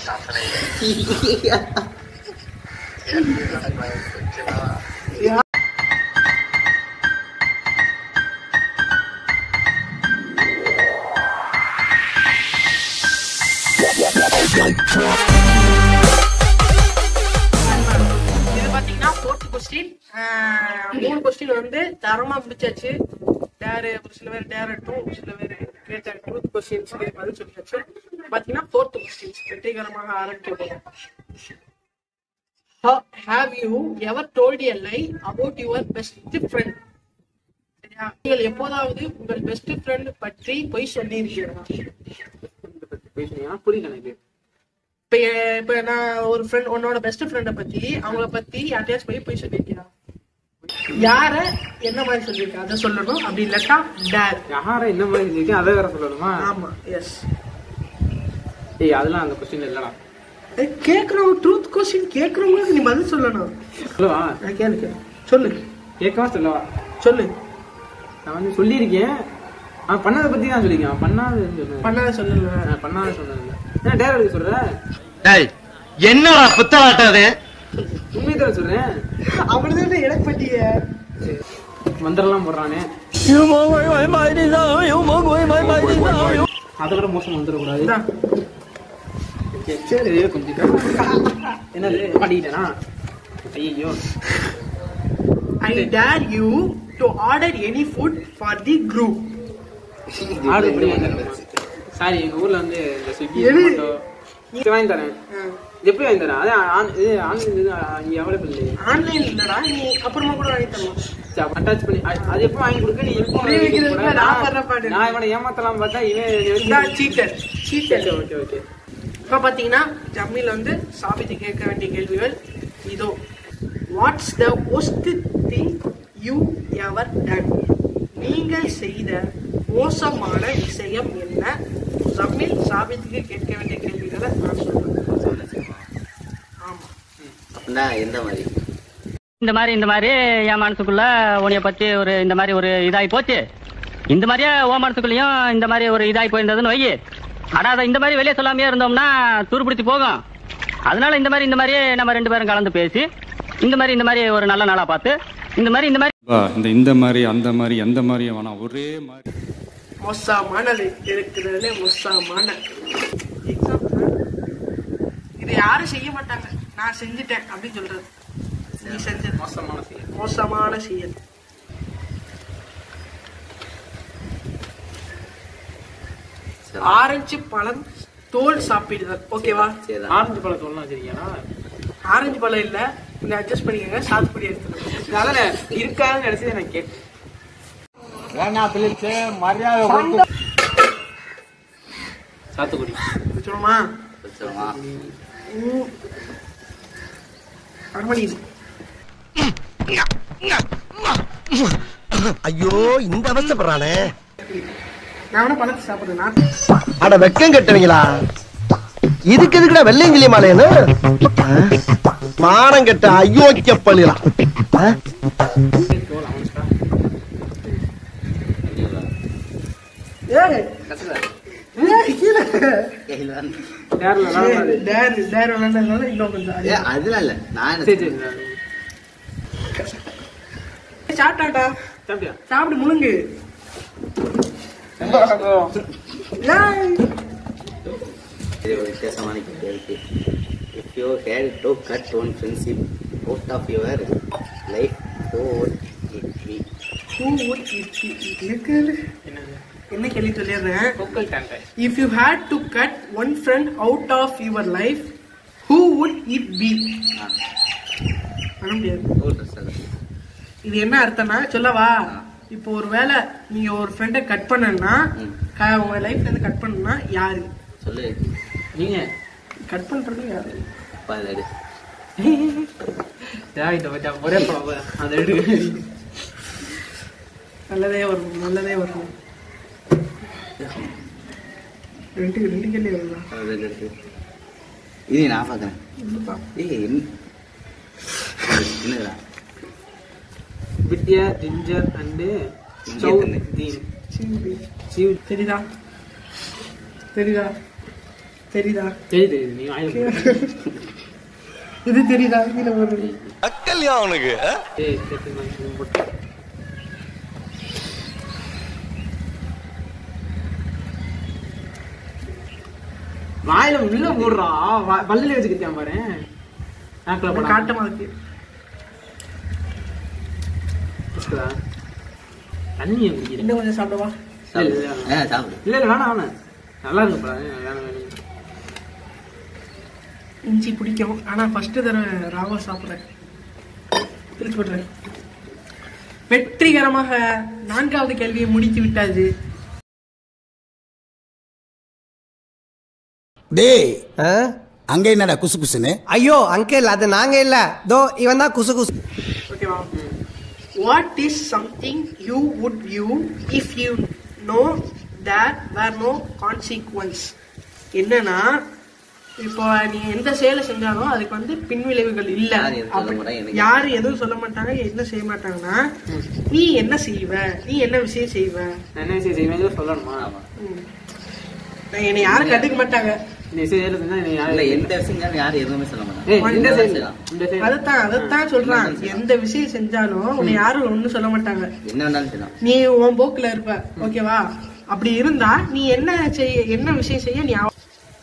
இது பாத்தீங்கன்னா fourth question மூணு கொஸ்டின் வந்து தரமா முடிச்சாச்சு டேர் ஒரு சில பேர் டேர் டூ சில பேர் கேட்ட ட்ரூத் கொஸ்டின்ஸ் பதில் சொல்லியாச்சு பாத்தீங்கன்னா ஃபோர்த் கொஸ்டின்ஸ் வெற்றிகரமாக ஆரம்பிக்க have you ever told a lie about your best friend சரியா நீங்கள் எப்போதாவது உங்கள் பெஸ்ட் ஃப்ரெண்ட் பற்றி பொய் சொல்லியிருக்கிறீர்களா பேசுனீங்கன்னா புரியல எனக்கு இப்ப எ- இப்ப நான் ஒரு ஃப்ரெண்ட் உன்னோட பெஸ்ட் ஃப்ரெண்ட பத்தி அவங்கள பத்தி யார்ட்டையாச்சும் போய் போய் சொல்லியிருக்கிறான் யார என்ன மாதிரி சொல்லியிருக்கா அதை சொல்லணும் அப்படி இல்லாட்டா டேர் யார என்ன மாதிரி இருக்கேன் அதை வேற சொல்லணுமா ஆமா எஸ் ஏய் அதெல்லாம் அந்த கொஸ்டின் இல்லடா கேக்குறவங்க ட்ரூத் கொஸ்டின் கேக்குறவங்களுக்கு நீ பதில் சொல்லணும் சொல்லவா நான் கேளு கேளு சொல்லு கேட்கவா சொல்லவா சொல்லு நான் வந்து சொல்லியிருக்கேன் அவன் பண்ணதை பத்தி தான் சொல்லியிருக்கேன் அவன் பண்ணாததுன்னு சொன்னேன் பண்ணாத சொல்லல நான் பண்ணாத சொன்னது என்ன டேரக்ட் சொல்ற டேய் என்னடா புத்தலாட்டம் அது உண்மையை தான் சொல்றேன் அப்படிதான் எனக்கு பட்டிய மந்திரம்லாம் போடுறானே அதை விட மோசம் வந்துடக்கூடாது சரி கொஞ்சம் என்னது பாடிக்கிட்டேனா ஐயோ I dare you to order any food for the group ஆடு எப்படி சாரி எங்க ஊர்ல வந்து இந்த ஸ்விக்கி எது? Zomato, இது வாங்கி தரேன் இது எப்படி வாங்கி தரேன் அதான் ஆன்- இது ஆன்லைன் இது இங்க அவைலபிள் இல்லையே ஆன்லைன் இல்லடா நீ அப்புறமா கூட வாங்கி தரலாம் அட்டாச் பண்ணி அது- அது எப்போ வாங்கி கொடுக்க நீ எப்போ புரிய வைக்கிறதுக்கு நான் படுற பாடு. நான் இவனை ஏமாத்தலாம் பார்த்தா இவன் நான் சீட்டர் சீட்டர் ஓகே ஓகே இப்ப பாத்தீங்கன்னா ஜம்மில் வந்து சாபித்து கேட்க வேண்டிய கேள்விகள் இதோ what's the worst thing you ever done நீங்கள் செய்த மோசமான விஷயம் என்ன ஜம்மில் சாபித்துக்கு கேட்க வேண்டிய கேள்விகளை நான் சொல்றேன் ஆமா அப்படின்னா எந்த மாதிரி இந்த மாதிரி இந்த மாதிரி என் மனசுக்குள்ள உன்னைய பத்தி ஒரு இந்த மாதிரி ஒரு இதாகி போச்சு இந்த மாதிரியே ஓ மனசுக்குள்ளயும் இந்த மாதிரி ஒரு இதாகி போயிருந்ததுன்னு வை ஆனா அதை இந்த மாதிரி வெளியே சொல்லாமையே இருந்தோம்னா துருப்பிடிச்சு போகும் அதனால இந்த மாதிரி இந்த மாதிரி நம்ம ரெண்டு பேரும் கலந்து பேசி இந்த மாதிரி இந்த மாதிரி ஒரு நல்ல நாளா பார்த்து இந்த மாதிரி இந்த மாதிரி வா, இந்த இந்த மாதிரி அந்த மாதிரி எந்த மாதிரியும் வேணாம் ஒரே மாதிரி மோசமானது இருக்கிறதுல மோசமான எக்ஸாம்பிள் இது யாரும் செய்ய மாட்டாங்க நான் செஞ்சுட்டேன் அப்படின்னு சொல்றது நீ செஞ்சது மோசமான செயல் மோசமான செயல் ஆரஞ்சு பழம் தோல் சாப்பிடுதல் ஓகேவா சரிதான் ஆரஞ்சு பழம் சொல்லலாம் வச்சிருக்கியா ஆரஞ்சு பழம் இல்ல கொஞ்சம் அட்ஜஸ்ட் பண்ணிக்கோங்க சாத்துக்குடி எடுத்துருங்க அதனால இருக்காதுன்னு நினைச்சு நான் கேட்டேன் சாத்துக்குடி சொல்லுமா சொல்லுமா அரமணி இது ஐயோ இந்த அவஸ்தப்படுறானே நான் வேணா பழத்தை சாப்பிடுறேன் நான் அட வெக்கம் கட்டுவீங்களா இதுக்கு எதுக்குடா வெள்ளையங்கிலி மாலையன்னு மானம் கெட்ட அயோக்கிய பள்ளிலாம் ஏய் ஏய், கீழே நேரில் விளாடாது டேர் டேர் விளையாண்டதுனால இன்னும் கொஞ்சம் ஏ அதெல்லாம் இல்ல நான் என்ன சரி சரி சாப்பிட்டாடா சாப்பிட்டியா சாப்பிட்டு முழுங்கு ஏய். இது ஒரு வித்தியாசமான கேள்வி இருக்கு if you had to cut one friendship out of your life who would it be Who would it be? இருக்குது. என்ன கேள்வி சொல்லிடுறேன் பொங்கல் டேங்கை if you had to cut one friend out of your life who would it be பண்ண முடியாது இது என்ன அர்த்தம்னா சொல்லவா இப்போ ஒரு வேளை நீங்க ஒரு ஃப்ரெண்டை கட் பண்ணனா ம். உங்க லைஃப்ல இருந்து கட் பண்ணனா யாரு சொல்லு நீங்க கட் பண்றது யாரு அப்பா அதை எடு தேவையிட்ட மச்சான் ஒரே படம் போதும். அதை எடுக்க நல்லதே வரும் நல்லதே வரும் ரெண்டு ரெண்டு கேள்வி வருதா அதை எடுத்து இது நான் பார்க்குறேன் இல்லப்பா. ஏய் என்ன- என்னதுடா வித்யா ஜிஞ்சர் அண்டு இங்கே தண்ணி. தீன் சீவு. சிவ் தெரியுதா தெரியுதா தெரியுதா சரி தெரியுது நீ வாயில போடு. இது தெரியுதா கீழே போடுறது அக்கல்யா அவனுக்கு ஏய் சரி சரி நான் இது போட்டு வாயில உள்ள போடுறா வா- பல்லுல வச்சுக்கிட்டான் பாரு நாக்குல போடா காட்டமா இருக்கு வச்சுக்கடா. தண்ணியை குடிக்கிறேன் இன்னும் கொஞ்சம் சாப்பிடவா இல்ல, இல்ல, ஆ சாப்பிடு இல்ல இல்ல வேணாம் வேணாம் நல்லா இருக்குப்பா வேணாம் வேணாம் இஞ்சி பிடிக்கும் ஆனா ஃபர்ஸ்ட் தடவை ராவா சாப்பிடுறேன் பிரிச்சு போட்டுறேன் வெற்றிகரமாக நான்காவது கேள்வியை முடித்து விட்டாது டேய் ஆ? அங்க என்னடா குசு குசுன்னு ஐயோ அங்கிள் அது நாங்க இல்ல தோ இவன் தான் குசு குசு ஓகேவா what is something you would you if you knew that were no consequences என்னன்னா இப்போ நீ எந்த செயலை செஞ்சாலும் அதுக்கு வந்து பின்விளைவுகள் இல்ல யார் எதுவும் சொல்ல அப்படி- மாட்டாங்க, எனக்கு யாரும் எதுவும் சொல்ல மாட்டாங்க என்ன செய்ய மாட்டாங்கன்னா நீ என்ன செய்வ நீ என்ன விஷயம் செய்வ நான் என்ன விஷயம் செய்வேன் சொல்லணுமா ஆமா ம். நான் என்னை யாரும் கண்டுக்க மாட்டாங்க இந்த விஷயம் செஞ்சா நீ இல்ல யாரு எந்த விஷயம் யாரும் எதுவுமே சொல்ல மாட்டாங்க ஏய் இந்த இந்த சைடு விஷயம். இந்த சைடு அதைத்தான் அதைத்தான் சொல்றான் எந்த விஷயம் செஞ்சாலும் உன்னை யாரும் ஒண்ணும் சொல்ல மாட்டாங்க என்ன வேணாலும் செய்யலாம் நீ உன் போக்குல இருப்ப ஓகேவா அப்படி இருந்தா நீ என்ன செய்ய என்ன விஷயம் செய்ய நீ அவ-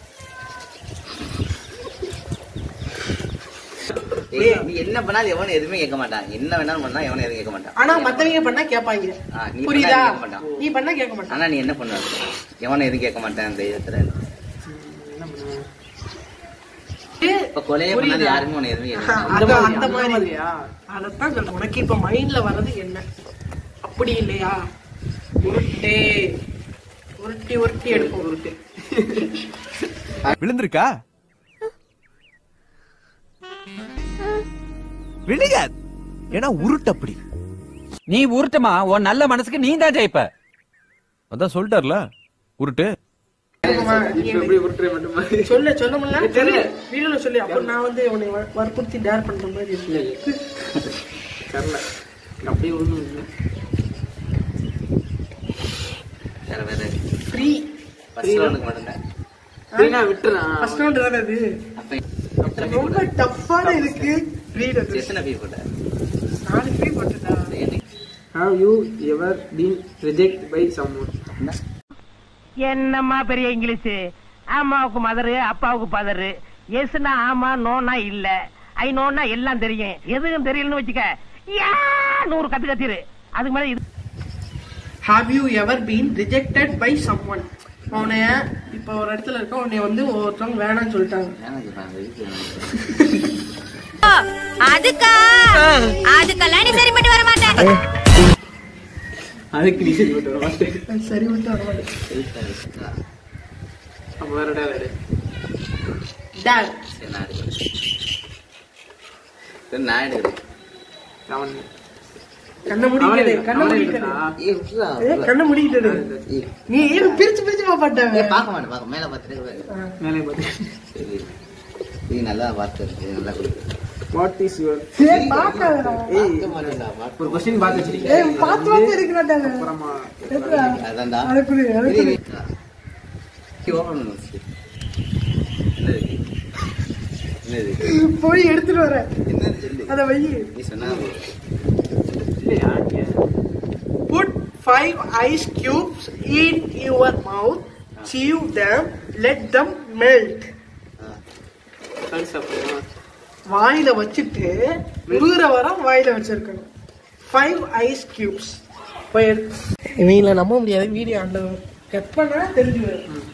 ஏய், நீ என்ன பண்ணாலும் எவனும் எதுவுமே கேட்க மாட்டான் என்ன வேணாலும் பண்ணா எவனும் எதுவும் கேட்க மாட்டான் ஆனா மத்தவங்க பண்ணா கேட்பாங்க ஆ, நீ புரியுதா பண்ணா கேட்க மாட்டான். நீ பண்ணா கேட்க மாட்டான் ஆனா நீ என்ன பண்ணுவ எவனும் எதுவும் கேட்க மாட்டான் தைரியத்துல இப்ப கொலையே பண்ணாலும் புரியுதா? யாருமே உன்னை எதுவும் கேட்க மாட்டாங்க. அது மாதிரி, அந்த அந்த மாதிரி மாதிரியா? அதத்தான் சொல்றேன் உனக்கு இப்ப மைண்ட்ல வர்றது என்ன அப்படி இல்லையா உருட்டே உருட்டி உருட்டி எடுப்போம் உருட்டு விழுந்திருக்கா விழுகாது ஏன்னா உருட்டு அப்படி நீ உருட்டுமா உன் நல்ல மனசுக்கு நீ தான் ஜெயிப்ப அதான் சொல்லிட்டார்ல உருட்டு ஆமா, நீ இப்ப என்ன- எப்படி உருட்டுற மட்டுமா சொல்ல சொல்ல முடியல தெரியல. வீடியோல சொல்லி அப்ப நான் வந்து உன்னை வ- வற்புறுத்தி டேர் பண்ற மாதிரி இல்ல இருக்கு இல்ல தெரியல அப்படியே ஒண்ணும் இல்ல வேற வேற ஃப்ரீ ஃபர்ஸ்ட் ரவுண்டுக்கு மட்டும்தான் சரி, நான் விட்டுறேன் ஃபர்ஸ்ட் ரவுண்ட் தானே அது அப்ப ரொம்ப டஃப்பான இருக்கு ஃப்ரீ அது எத்தனை பீ போட்ட நாலு ஃப்ரீ போட்டுட்டா have you ever been reject by someone என்னம்மா பெரிய இங்கிலீஷ் அம்மாவுக்கு மதரு அப்பாவுக்கு பதரு எஸ்னா ஆமா நோனா இல்ல ஐ நோனா எல்லாம் தெரியும் எதுவும் தெரியலன்னு வச்சுக்க யா நூறு கத்து கத்திரு அதுக்கு மேல இது have you ever been rejected by some one உன்னைய இப்போ ஒரு இடத்துல இருக்க உன்னைய வந்து ஒருத்தவங்க வேணாம்னு சொல்லிட்டாங்க வேணாம் சொல்றாங்க, வீட்டுல வேணாம். அதுக்கா அதுக்கெல்லாம் நீ சரிப்பட்டு வர மாட்டேன் அதுக்கு நீ சரி விட்டு வர சரி விட்டு வர மாட்டேன் வீட்டுல இருக்கா? அப்ப வேற டேரக்ட் டேட் சரி, நான் எடுக்கிறேன். சரி, நான் எடுக்கிறேன். அவன் கண்ணை முடிக்கிட்டு கண்ணை முடிக்கிட்டு ஏய், விட்டுறா, ஏய், விட்டுறா. கண்ணை முடிக்கிட்டு ஏய், நீ ஏன் பிரிச்சு பிரிச்சு பாப்பாட்டாங்க ஏய், பார்க்க மாட்டேன், பார்க்க மேல பார்த்துட்டு மேலே பார்த்து சரி நீ நல்லா பார்த்து இருக்கு, நல்லா கொடுக்கு. வாட் இஸ் யுவர் ஏய் பார்க்காதடா பார்க்க மாட்டேன்டா, பார்க்க ஒரு கொஸ்டின் பார்த்து வச்சிருக்கேன் ஏய் பார்த்து பார்த்து இருக்கிறாட்டாங்க அப்புறமா அதான்டா. அதுக்குள்ளே இரு, அதுக்குள்ளே இரு. கீ, open பண்ணு first. என்னது இது? என்னது இது? போய் எடுத்துட்டு வரேன் என்னது சொல்லு. அத வை நீ சொன்னா இல்லையா Put five ice cubes in your mouth, chew them, let them melt. கல் சாப்பிடுமா வாயில வச்சுட்டு உருகிற வரம் வாயில வச்சிருக்கணும் ஃபைவ் ஐஸ் கியூப்ஸ் போய் இவங்கள நம்ப முடியாது வீடியோ அந்த கட் பண்ணா தெரிஞ்சு வரும்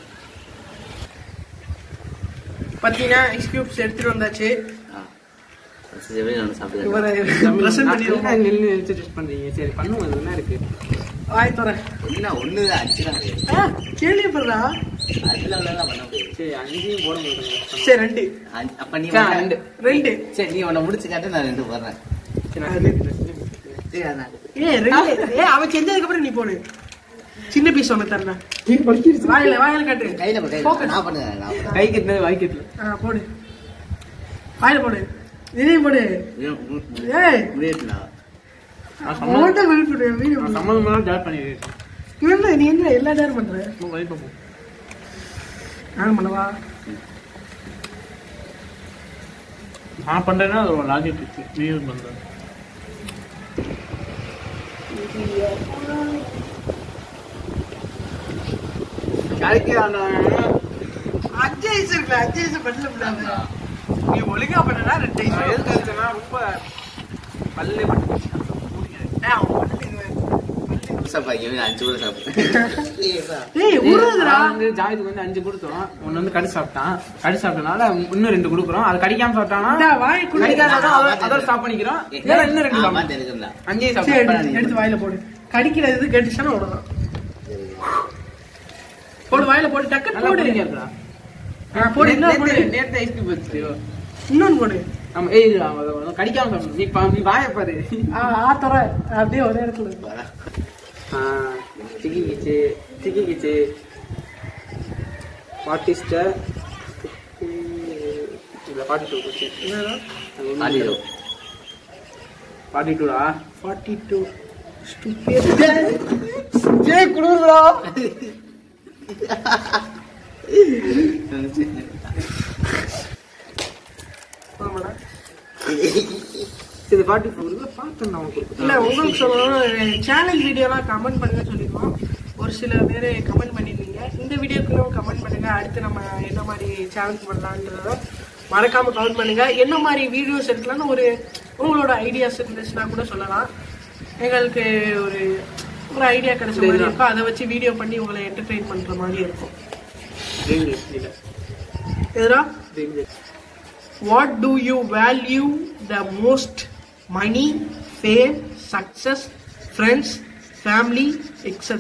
பாத்தீங்கன்னா ஐஸ் கியூப்ஸ் எடுத்துட்டு வந்தாச்சு ஆ. first எப்படி நான் சாப்பிட்டு இவரை பிரசன்ட் பண்ணிடுவோம் நெல் நினைச்சு டெஸ்ட் பண்றீங்க சரி பண்ணுவோம் அது என்ன இருக்கு வாய் தரேன் என்ன ஒண்ணுதான் அஞ்சுதான் கிடையாது. கேள்விப்படுறா அதுல உள்ளதெல்லாம் பண்ண முடியாது சரி அங்கேயும் போட முடியும் சரி ரெண்டு அஞ்சு- அப்ப நீ சரி, ஒண்ணு- ரெண்டு. ரெண்டு சரி நீ உன்னை முடிச்சு காட்டு நான் ரெண்டு போடுறேன் சரி நான் ரெண்டு. சரி அதான் ஏ ரெண்டு ஏ அவன் செஞ்சதுக்கு அப்புறம் நீ போடு சின்ன பீஸ் ஒண்ணு தரேன் வாயில வாயில காட்டு கையில போடு, கையில Focus. போடு. நான் பண்ணுறேன் நான் பண்ணுறேன் கை கட்டினது வாய் கட்டல ஆ, போடு வாயில போடு இதையும் போடு ஏய் முடியட்டுண்ணா அவன்கிட்ட வெளிப்படுற வீடியோ நான் சம்மந்தமெல்லாம் டேட் பண்ணிடுறேன் இவன் நீ என்ன எல்லா நேரம் பண்ற ரொம்ப வழி பார்ப்போம் நான் பண்ணவா நான் பண்றேன்னா அது ஒரு லாஜிக் இருக்கு நீ பண்ற கடைக்கு அந்த அஞ்சு வயசு இருக்குல்ல அஞ்சு வயசு பண்ணல முடியாது நீ ஒழுங்கா பண்ணனா ரெண்டு நான் வயசு எதுக்கு அடிச்சேன்னா ரொம்ப பல்லே பட்டு ஏய், அவன் பண்ணல இது. சாப்பிடுங்க அஞ்சு கூட சாப்பிடுறேன் ஏய் உருதுடா நான் வந்து ஜாவித்துக்கு வந்து அஞ்சு கொடுத்தோம் ஒன்னு வந்து கடி சாப்பிட்டான் கடி சாப்பிட்டனால இன்னும் ரெண்டு கொடுக்குறோம் அது கடிக்காம சாப்பிட்டானா இந்தா, வாய்க்குள்ள கடிக்காம சாப்பிட்டா அதை- அதை ஸ்டாப் பண்ணிக்கிறோம் இல்ல இன்னும் ரெண்டு ஆ, சாப்பிடலாம். பார்த்து எடுக்கிறேன்டா. அங்கேயே சரி, சாப்பிட்டு எடுத்து எடுத்து வாயில போடு கடிக்கிற இது கேட்டுச்சுன்னா அவ்வளவுதான் போடு வாயில போடு டக்கு நல்லா போடு பிடிக்க இருக்குடா. ஆ, போடு இன்னொரு போடு நேத்து- நேத்து ஐஸ்கிரீம் வச்சு இன்னொன்னு போடு ஆமா ஏய் இரு, அவன் அதை- அவன் கடிக்காம சாப்பிடணும் நீ பா- நீ வாய பாரு ஆ ஆ தர அப்படியே ஒரே இடத்துல இருக்கு. ஆ, சிக்கிக்கிச்சு சிக்கிக்கிச்சு வாட் இஸ் த இல்ல ஃபார்ட்டி டூ கொஸ்டின் என்னடா ஆடிடோ. ஃபார்ட்டி டூடா 42 stupid ஜே குடுறா ஆமாடா இது ஃபார்ட்டி ஃபோர் பார்த்தேன் நான் உங்களுக்கு இல்ல உங்களுக்கு சொல்லணும் சேனல் வீடியோலாம் கமெண்ட் பண்ணுங்க சொல்லிருக்கோம் ஒரு சில பேர் கமெண்ட் பண்ணிருந்தீங்க இந்த வீடியோக்குள்ள கமெண்ட் பண்ணுங்க அடுத்து நம்ம என்ன மாதிரி சேலஞ்ச் பண்ணலான்றத மறக்காம கமெண்ட் பண்ணுங்க என்ன மாதிரி வீடியோஸ் எடுக்கலாம்னு ஒரு உங்களோட ஐடியாஸ் இருந்துச்சுன்னா கூட சொல்லலாம் எங்களுக்கு ஒரு ஒரு ஐடியா கிடைச்ச மாதிரி இருக்கும் அதை வச்சு வீடியோ பண்ணி உங்களை என்டர்டெயின் பண்ற மாதிரி இருக்கும் இல்லை எதுரா What do you value the most? Money, fame, success, friends, family, etc.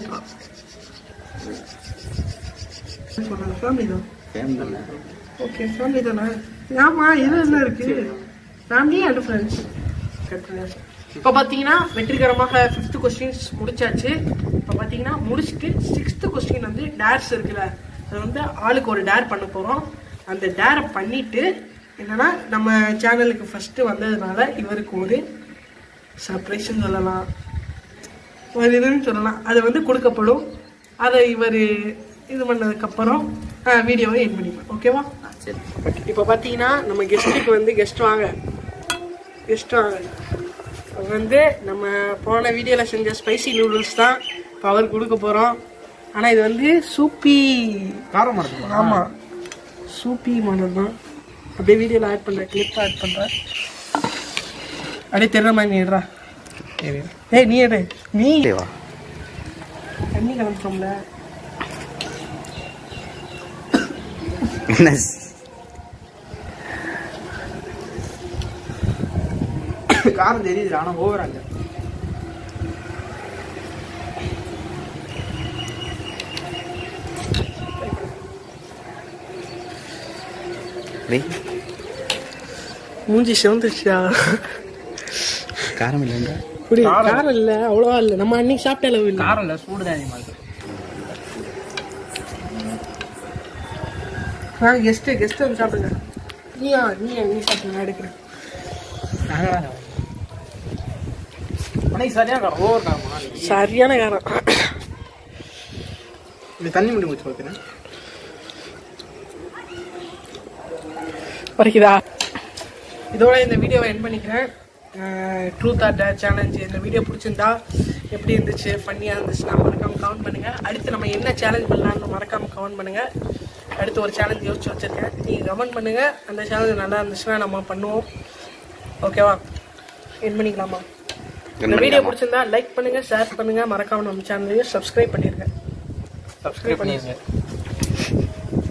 Family தான் ஃபேமிலில. ஓகே ஃபேமிலி தானே ஆமா இது என்ன இருக்கு ஃபேமிலி அண்ட் ஃப்ரெண்ட்ஸ் இப்போ பார்த்தீங்கன்னா வெற்றிகரமாக ஃபிஃப்த் கொஸ்டின்ஸ் முடிச்சாச்சு இப்போ பார்த்தீங்கன்னா முடிச்சுட்டு சிக்ஸ்த் கொஸ்டின் வந்து டேர்ஸ் இருக்குல்ல அது வந்து ஆளுக்கு ஒரு டேர் பண்ண போகிறோம் அந்த டேரை பண்ணிட்டு என்னன்னா நம்ம சேனலுக்கு ஃபர்ஸ்ட் வந்ததுனால இவருக்கு ஒரு சர்ப்ரைஸ்ன்னு சொல்லலாம் ஒரு இதுன்னு சொல்லலாம் அது வந்து கொடுக்கப்படும் அதை இவர் இது பண்ணதுக்கப்புறம் வீடியோவை என் பண்ணிப்பேன் ஓகேவா ஆ, சரி இப்போ பார்த்தீங்கன்னா நம்ம கெஸ்ட்டுக்கு வந்து கெஸ்ட் வாங்க கெஸ்ட் வாங்க அவங்க வந்து நம்ம போன வீடியோவில் செஞ்ச ஸ்பைசி நூடுல்ஸ் தான் இப்போ அவர் கொடுக்க போகிறோம் ஆனால் இது வந்து சூப்பி காரம் மரத்துமா ஆமாம் சூப்பி மாடல் தான் அப்படியே வீடியோவில் ஆட் பண்ணுறேன் கிளிப் ஆட் பண்ணுறேன் அப்படியே தெரிற மாதிரி நீடுறா ஏய் நீ எடு நீ வா தண்ணி கிளம்பிட்டோம்ல என்ன காரம் தெரியுது ஆனா ஓவரா இல்ல டேய், மூஞ்சி சிவந்துருச்சா காரம் இல்லைங்க புடி காரம் இல்லை அவ்வளோவா இல்லை நம்ம அன்னைக்கு சாப்பிட்ட அளவு இல்லை காரம் இல்ல சூடு தான் அதிகமா இருக்கு ஆ கெஸ்ட்டு கெஸ்ட்டு வந்து சாப்பிடுங்க நீயா நீ நீ சாப்பிடுங்க நான் எடுக்கிறேன் அன்னைக்கு சரியா காரம் ஓவர் காரமா சரியான காரம் இது தண்ணி மட்டும் வச்சு பார்த்துறேன் வரைக்குதா இதோட இந்த வீடியோவை என் பண்ணிக்கிறேன் ட்ரூத் ஆர் டேர் சேலஞ்ச் இந்த வீடியோ பிடிச்சிருந்தா எப்படி இருந்துச்சு ஃபன்னியாக இருந்துச்சுன்னா மறக்காமல் கவுண்ட் பண்ணுங்கள் அடுத்து நம்ம என்ன சேலஞ்ச் பண்ணலாம்னு மறக்காமல் கவுண்ட் பண்ணுங்கள் அடுத்து ஒரு சேலஞ்ச் யோசிச்சு வச்சுருக்கேன் நீங்கள் கமெண்ட் பண்ணுங்கள் அந்த சேலஞ்ச் நல்லா இருந்துச்சுன்னா நம்ம பண்ணுவோம் ஓகேவா என் பண்ணிக்கலாமா இந்த வீடியோ பிடிச்சிருந்தா லைக் பண்ணுங்கள் ஷேர் பண்ணுங்கள் மறக்காமல் நம்ம சேனலையும் சப்ஸ்கிரைப் பண்ணிடுங்க சப்ஸ்கிரைப் பண்ணிடுங்க